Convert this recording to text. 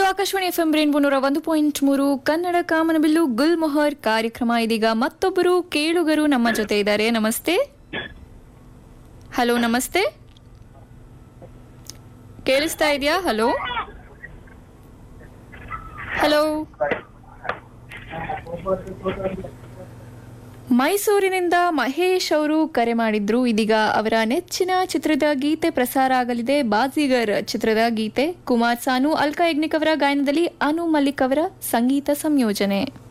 ಇದು Akashvani F M rainbow ನೂರ ಒಂದು ಪಾಯಿಂಟ್ ಮೂರು ಕನ್ನಡ ಕಾಮನಬಿಲ್ಲು ಗುಲ್ ಮೊಹರ್ ಕಾರ್ಯಕ್ರಮ ಇದೀಗ ಮತ್ತೊಬ್ಬರು ಕೇಳುಗರು ನಮ್ಮ ಜೊತೆ ಇದ್ದಾರೆ ನಮಸ್ತೆ ಹಲೋ ನಮಸ್ತೆ ಕೇಳಿಸ್ತಾ ಇದೆಯಾ ಹಲೋ ಹಲೋ ಮೈಸೂರಿನಿಂದ ಮಹೇಶ್ ಅವರು ಕರೆ ಮಾಡಿದ್ರು ಇದೀಗ ಅವರ ನೆಚ್ಚಿನ ಚಿತ್ರದ ಗೀತೆ ಪ್ರಸಾರ ಆಗಲಿದೆ ಬಾಜಿಗರ್ ಚಿತ್ರದ ಗೀತೆ ಕುಮಾರ್ ಸಾನು ಅಲ್ಕಾ ಯಜ್ಞಿಕ್ ಅವರ ಗಾಯನದಲ್ಲಿ ಅನು ಮಲ್ಲಿಕ್ ಅವರ ಸಂಗೀತ ಸಂಯೋಜನೆ